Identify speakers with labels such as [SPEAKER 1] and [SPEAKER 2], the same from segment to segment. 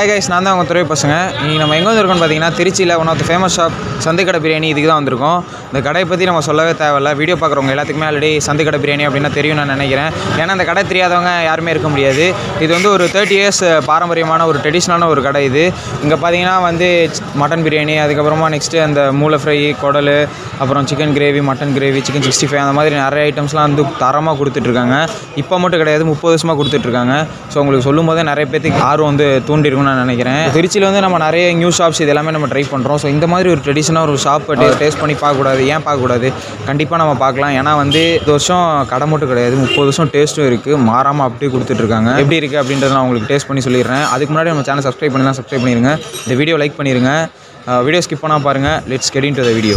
[SPEAKER 1] Hi guys நான் தான் உங்கள் துறை பசங்க இன்றைக்கி நம்ம எங்கே வந்திருக்கோம்னு பார்த்தீங்கன்னா திருச்சியில் one of the famous shop சந்தைக்கடை பிரியாணி இதுக்கு தான் வந்திருக்கோம் இந்த கடையை பற்றி நம்ம சொல்லவே தேவையில்ல வீடியோ பார்க்குறவங்க எல்லாத்துக்குமே ஆல்ரெடி சந்தைக்கடை பிரியாணி அப்படின்னா தெரியும் நான் நினைக்கிறேன் ஏன்னா இந்த கடை தெரியாதவங்க யாருமே இருக்க முடியாது இது வந்து ஒரு தேர்ட்டி இயர்ஸ் பாரம்பரியமான ஒரு ட்ரெடிஷ்னலான ஒரு கடை இது இங்கே பார்த்தீங்கன்னா வந்து மட்டன் பிரியாணி அதுக்கப்புறமா நெக்ஸ்ட்டு அந்த மூளை ஃப்ரை குடல் அப்புறம் chicken gravy mutton gravy chicken sixty five அந்த மாதிரி நிறைய ஐட்டம்ஸ்லாம் வந்து தரமாக கொடுத்துட்ருக்காங்க இப்போ மட்டும் கிடையாது முப்பது வருஷமாக கொடுத்துட்ருக்காங்க ஸோ உங்களுக்கு சொல்லும் போதே நிறைய பேத்துக்கு ஆர்வம் வந்து தூண்டிருக்கும்னு நான் நினைக்கிறேன் திருச்சியில் வந்து நம்ம நிறைய நியூ ஷாப்ஸ் இது எல்லாமே நம்ம ட்ரை பண்ணுறோம் ஸோ இந்த மாதிரி ஒரு ட்ரெடிஷனாக ஒரு ஷாப் டேஸ்ட் பண்ணி பார்க்கக்கூடாது ஏன் பார்க்கக்கூடாது கண்டிப்பாக நம்ம பார்க்கலாம் ஏன்னா வந்து இந்த வருஷம் கடை மட்டும் கிடையாது முப்பது வருஷம் டேஸ்ட்டும் இருக்குது மாறாமல் அப்படியே கொடுத்துட்ருக்காங்க எப்படி இருக்குது அப்படின்றத நான் உங்களுக்கு டேஸ்ட் பண்ணி சொல்லிடுறேன் அதுக்கு முன்னாடி நம்ம சேனல் சப்ஸ்கிரைப் பண்ணலாம் சப்ஸ்கிரைப் பண்ணிடுங்க இந்த வீடியோ லைக் பண்ணிடுங்க வீடியோ ஸ்கிப் பண்ணால் பாருங்கள் let's get into the video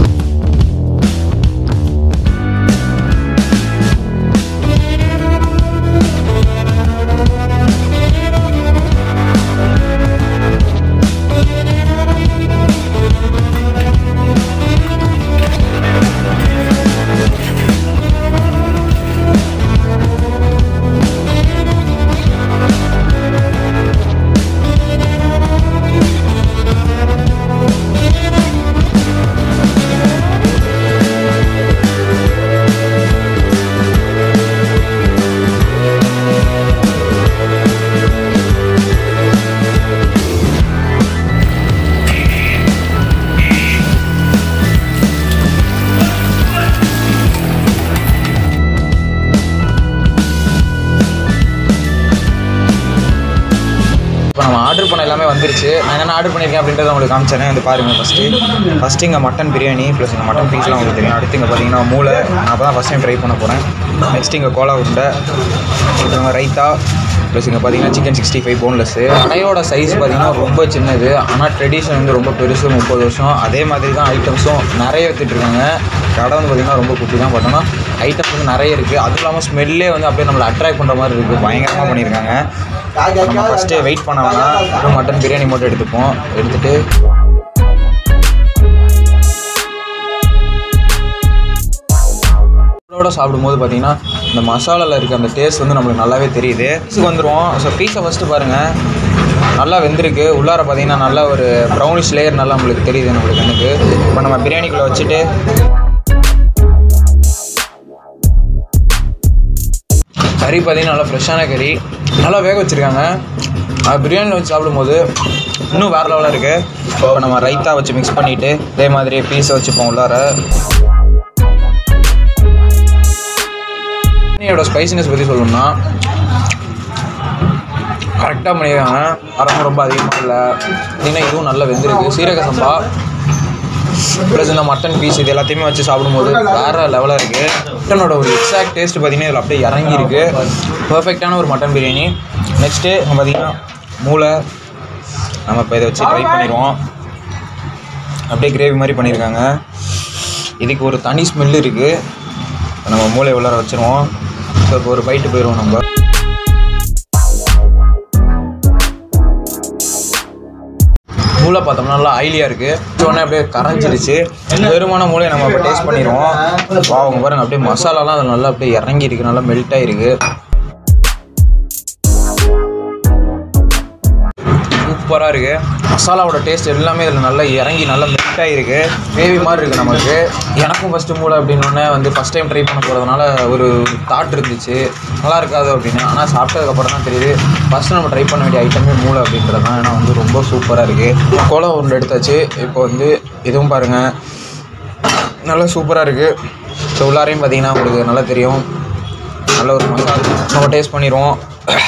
[SPEAKER 1] இப்போ நம்ம ஆர்டர் பண்ண எல்லாமே வந்துருச்சு நான் என்னென்ன ஆர்டர் பண்ணியிருக்கேன் அப்படின்றத உங்களுக்கு காமிச்சேனே வந்து பாருங்கள் ஃபஸ்ட்டு ஃபஸ்ட்டு இங்கே மட்டன் பிரியாணி ப்ளஸ் இங்கே மட்டன் பீஸ்லாம் உங்களுக்கு தெரியும் அடுத்து இங்கே பார்த்தீங்கன்னா மூளை நான் அப்போ தான் ஃபஸ்ட் டைம் ட்ரை பண்ண போகிறேன் நெக்ஸ்ட் இங்கே கோலா உருண்டை அப்புறம் ரைத்தா ப்ளஸ் இங்கே பார்த்தீங்கன்னா சிக்கன் சிக்ஸ்டி ஃபைவ் போன்லெஸ்ஸு கடையோட சைஸ் பார்த்தீங்கன்னா ரொம்ப சின்னது ஆனால் ட்ரெடிஷன் வந்து ரொம்ப பெருசு முப்பது வருஷம் அதே மாதிரி தான் ஐட்டம்ஸும் நிறைய வித்துட்ருக்காங்க கடை வந்து பார்த்தீங்கன்னா ரொம்ப குட்டி தான் பார்த்தோன்னா ஐட்டம்ஸ் வந்து நிறைய இருக்குது அதுவும் இல்லாமல் ஸ்மெல்லே வந்து அப்படியே நம்மளை அட்ராக்ட் பண்ணுற மாதிரி இருக்குது பயங்கரமாக பண்ணியிருக்காங்க நம்ம ஃபஸ்ட்டு வெயிட் பண்ண வேணாம் வெறும் மட்டன் பிரியாணி மட்டும் எடுத்துப்போம் எடுத்துகிட்டு இதோட சாப்பிடும்போது பார்த்தீங்கன்னா இந்த மசாலாவில் இருக்க அந்த டேஸ்ட் வந்து நம்மளுக்கு நல்லாவே தெரியுது பீஸுக்கு வந்துடுவோம் ஸோ பீஸை ஃபஸ்ட்டு பாருங்கள் நல்லா வெந்திருக்கு உள்ளார பார்த்தீங்கன்னா நல்லா ஒரு ப்ரௌனிஷ் லேயர் நல்லா நம்மளுக்கு தெரியுது நம்மளுக்கு எனக்கு இப்போ நம்ம பிரியாணிக்குள்ளே வச்சுட்டு கறி பார்த்தீங்கன்னா நல்லா ஃப்ரெஷ்ஷான கறி நல்லா வேக வச்சுருக்காங்க அது பிரியாணியில் வச்சு சாப்பிடும்போது இன்னும் வேறு லெவலில் இருக்குது இப்போ நம்ம ரைத்தா வச்சு மிக்ஸ் பண்ணிவிட்டு இதே மாதிரி பீஸை வச்சுப்போம் உள்ளார பிரியாணியோட ஸ்பைசினஸ் பற்றி சொல்லணும்னா கரெக்டாக பண்ணியிருக்காங்க அறம் ரொம்ப அதிகமாக இல்லை பார்த்தீங்கன்னா இதுவும் நல்லா வெந்திருக்கு சீரக சம்பா ப்ளஸ் இந்த மட்டன் பீஸ் இது எல்லாத்தையுமே வச்சு சாப்பிடும்போது வேறு லெவலாக இருக்குது மட்டனோட ஒரு எக்ஸாக்ட் டேஸ்ட் பார்த்தீங்கன்னா இதில் அப்படியே இறங்கியிருக்கு பர்ஃபெக்டான ஒரு மட்டன் பிரியாணி நெக்ஸ்ட்டு பார்த்தீங்கன்னா மூளை நம்ம இப்போ இதை வச்சு ட்ரை பண்ணிடுவோம் அப்படியே கிரேவி மாதிரி பண்ணியிருக்காங்க இதுக்கு ஒரு தனி ஸ்மெல் இருக்குது நம்ம மூளை உள்ளார வச்சுருவோம் ஸோ இப்போ ஒரு பைட்டு போயிடுவோம் நம்ம மூளை பார்த்தோம்னா நல்லா ஆயிலியாக இருக்குது உடனே அப்படியே கரைஞ்சிருச்சு வெறுமான மூளையை நம்ம இப்போ டேஸ்ட் பண்ணிடுவோம் அவங்க பாருங்க அப்படியே மசாலாலாம் அதில் நல்லா அப்படியே இறங்கி இருக்கு நல்லா மெல்ட் ஆகிருக்கு சூப்பராக இருக்குது மசாலாவோட டேஸ்ட் எல்லாமே இதில் நல்லா இறங்கி நல்லா மெல்ட் ஆகிருக்கு கிரேவி மாதிரி இருக்குது நமக்கு எனக்கும் ஃபஸ்ட்டு மூளை அப்படின்னோடனே வந்து ஃபஸ்ட் டைம் ட்ரை பண்ண போகிறதுனால ஒரு தாட் இருந்துச்சு நல்லா இருக்காது அப்படின்னு ஆனால் சாப்பிட்டதுக்கப்புறம் தான் தெரியுது ஃபஸ்ட்டு நம்ம ட்ரை பண்ண வேண்டிய ஐட்டமே மூளை அப்படின்றது தான் ஏன்னா வந்து ரொம்ப சூப்பராக இருக்குது கோலம் உருண்டை எடுத்தாச்சு இப்போ வந்து இதுவும் பாருங்கள் நல்லா சூப்பராக இருக்குது ஸோ உள்ளாரையும் பார்த்தீங்கன்னா உங்களுக்கு நல்லா தெரியும் நல்ல ஒரு மசாலா நம்ம டேஸ்ட் பண்ணிடுவோம்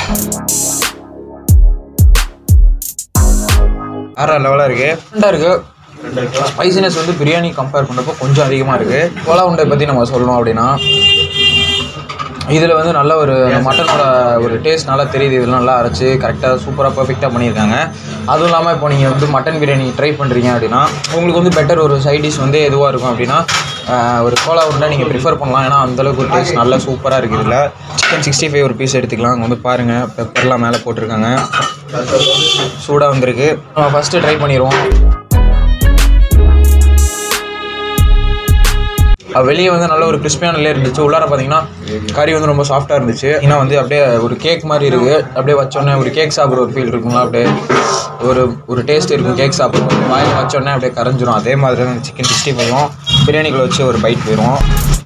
[SPEAKER 1] வேற லெவலாக இருக்குது ரெண்டாக இருக்குது ஸ்பைசினஸ் வந்து பிரியாணி கம்பேர் பண்ணுறப்போ கொஞ்சம் அதிகமாக இருக்குது கோலா உண்டை பற்றி நம்ம சொல்லணும் அப்படின்னா இதில் வந்து நல்ல ஒரு மட்டனோட ஒரு டேஸ்ட் நல்லா தெரியுது இதெல்லாம் நல்லா அரைச்சி கரெக்டாக சூப்பராக பர்ஃபெக்டாக பண்ணியிருக்காங்க அதுவும் இல்லாமல் இப்போ நீங்கள் வந்து மட்டன் பிரியாணி ட்ரை பண்ணுறீங்க அப்படின்னா உங்களுக்கு வந்து பெட்டர் ஒரு சைட் டிஷ் வந்து எதுவாக இருக்கும் அப்படின்னா ஆஹ், ஒரு கோலா உருண்டை நீங்கள் ப்ரிஃபர் பண்ணலாம் ஏன்னா அந்தளவுக்கு ஒரு டேஸ்ட் நல்லா சூப்பராக இருக்குது இதில் சிக்கன் சிக்ஸ்டி ஃபைவ் ஒரு பீஸ் எடுத்துக்கலாம் அங்கே வந்து பாருங்கள் பெப்பர்லாம் மேலே போட்டிருக்காங்க சூடாக வந்திருக்கு நம்ம ஃபஸ்ட்டு ட்ரை பண்ணிடுவோம் வெளியே வந்து நல்ல ஒரு கிறிஸ்பியான லேயர் இருந்துச்சு உள்ளார பார்த்தீங்கன்னா கறி வந்து ரொம்ப சாஃப்டாக இருந்துச்சு ஏன்னா வந்து அப்படியே ஒரு கேக் மாதிரி இருக்குது அப்படியே வச்சோன்னே ஒரு கேக் சாப்பிட்ற ஒரு ஃபீல் இருக்குங்களா அப்படியே ஒரு ஒரு டேஸ்ட் இருக்கும் கேக் சாப்பிட்றோம் வாயில் வச்சோடனே அப்படியே கரைஞ்சிரும் அதே மாதிரி தான் சிக்கன் சிக்ஸ்டி ஃபைவும் பிரியாணிக்குள்ள வச்சு ஒரு பைட் போயிடும்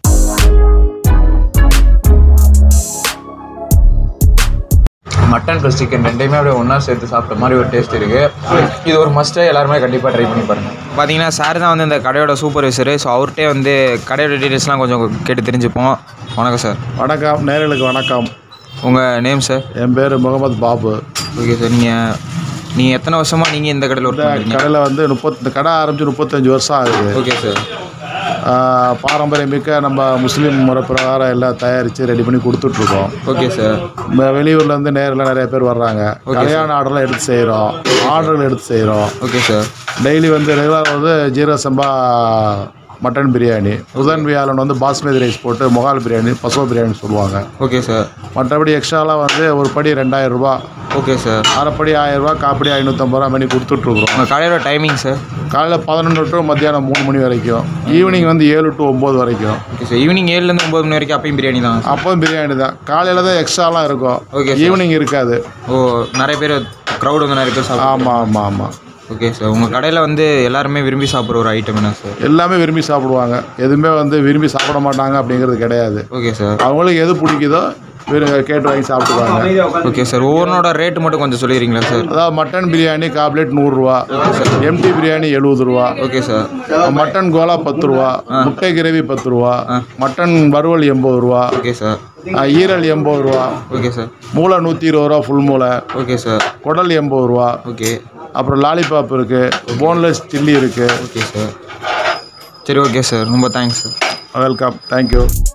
[SPEAKER 1] மட்டன் ப்ளஸ் சிக்கன் ரெண்டையுமே அப்படியே ஒன்றா சேர்த்து சாப்பிட்ட மாதிரி ஒரு டேஸ்ட் இருக்குது இது ஒரு மஸ்ட்டு எல்லாருமே கண்டிப்பாக ட்ரை பண்ணி பாருங்கள் பார்த்தீங்கன்னா சார் தான் வந்து இந்த கடையோட சூப்பர்வைசரு ஸோ அவர்கிட்டே வந்து கடையோட டீட்டெயில்ஸ்லாம் கொஞ்சம் கேட்டு தெரிஞ்சுப்போம் வணக்கம் சார்
[SPEAKER 2] வணக்கம் நேயர்களுக்கு வணக்கம்
[SPEAKER 1] உங்கள் நேம் சார்
[SPEAKER 2] என் பேர் முகமது பாபு
[SPEAKER 1] ஓகே சார் நீங்கள் நீங்கள் எத்தனை வருஷமாக நீங்கள் இந்த கடையில் ஒர்க்
[SPEAKER 2] இந்த
[SPEAKER 1] பண்ணுறீங்க
[SPEAKER 2] கடையில் வந்து முப்பத்தி இந்த கடை ஆரம்பித்து முப்பத்தஞ்சு வருஷம் ஆகுது
[SPEAKER 1] ஓகே சார்
[SPEAKER 2] ஆஹ் பாரம்பரியமிக்க நம்ம முஸ்லீம் முறை பிரகாரம் எல்லாம் தயாரித்து ரெடி பண்ணி கொடுத்துட்ருக்கோம்
[SPEAKER 1] ஓகே சார்
[SPEAKER 2] வெளியூர்லேருந்து நேரில் நிறைய பேர் வர்றாங்க கல்யாண ஆர்டர்லாம் எடுத்து செய்கிறோம் ஆர்டர்கள் எடுத்து செய்கிறோம்
[SPEAKER 1] ஓகே சார்
[SPEAKER 2] டெய்லி வந்து ரெகுலராக வந்து ஜீரக சம்பா மட்டன் பிரியாணி புதன் வியாழன் வந்து பாஸ்மதி ரைஸ் போட்டு மொகால் பிரியாணி பசுவ பிரியாணி சொல்லுவாங்க
[SPEAKER 1] ஓகே சார்
[SPEAKER 2] மற்றபடி எக்ஸ்ட்ராலாம் வந்து ஒரு படி ரெண்டாயிரம் ரூபாய்
[SPEAKER 1] ஓகே சார்
[SPEAKER 2] அரைப்படி ஆயிரம் ரூபாய் காப்படி ஐநூற்றம்பது ரூபா பண்ணி கொடுத்துட்ருக்குறோம்
[SPEAKER 1] உங்கள் கடையோட டைமிங் சார்
[SPEAKER 2] காலையில் பதினொன்று டு மத்தியானம் மூணு மணி வரைக்கும் ஈவினிங் வந்து ஏழு டு ஒம்பது வரைக்கும்
[SPEAKER 1] ஓகே சார் ஈவினிங் ஏழுலேருந்து ஒம்பது மணி வரைக்கும் அப்பயும் பிரியாணி தான்
[SPEAKER 2] அப்போவும் பிரியாணி தான் காலையில் தான் எக்ஸ்ட்ராலாம் இருக்கும்
[SPEAKER 1] Okay, sir.
[SPEAKER 2] ஈவினிங் இருக்காது
[SPEAKER 1] ஓ நிறைய பேர் க்ரௌட் வந்து நிறைய பேர் சாப்பிடுவாங்க
[SPEAKER 2] ஆமாம் ஆமாம் ஆமாம்
[SPEAKER 1] ஓகே சார் உங்கள் கடையில் வந்து எல்லாருமே விரும்பி சாப்பிட்ற ஒரு ஐட்டம் என்ன சார்
[SPEAKER 2] எல்லாமே விரும்பி சாப்பிடுவாங்க எதுவுமே வந்து விரும்பி சாப்பிட மாட்டாங்க அப்படிங்கிறது கிடையாது
[SPEAKER 1] ஓகே சார்
[SPEAKER 2] அவங்களுக்கு எது பிடிக்குதோ விரு- கேட்டு வாங்கி சாப்பிட்டுக்குவாங்க
[SPEAKER 1] ஓகே சார் ஒவ்வொன்றோட ரேட்டு மட்டும் கொஞ்சம் சொல்லிடுறீங்களா சார்
[SPEAKER 2] அதாவது மட்டன் பிரியாணி காப்லேட் நூறுரூவா எம்டி பிரியாணி எழுபது ரூபா
[SPEAKER 1] ஓகே சார்
[SPEAKER 2] மட்டன் கோலா பத்து ரூபா முட்டை கிரேவி பத்து ரூபா மட்டன் வறுவல் எண்பது ரூபா
[SPEAKER 1] ஓகே சார்
[SPEAKER 2] ஆ, ஈரல் எண்பது ரூபா
[SPEAKER 1] ஓகே சார்
[SPEAKER 2] மூளை நூற்றி இருபது ரூபா ஃபுல் மூளை
[SPEAKER 1] ஓகே சார்
[SPEAKER 2] குடல் எண்பது ரூபா
[SPEAKER 1] ஓகே
[SPEAKER 2] அப்புறம் லாலிபாப் இருக்குது போன்லெஸ் சில்லி இருக்குது
[SPEAKER 1] ஓகே சார் சரி ஓகே சார் ரொம்ப தேங்க்ஸ் சார்
[SPEAKER 2] வெல்கம் தேங்க்யூ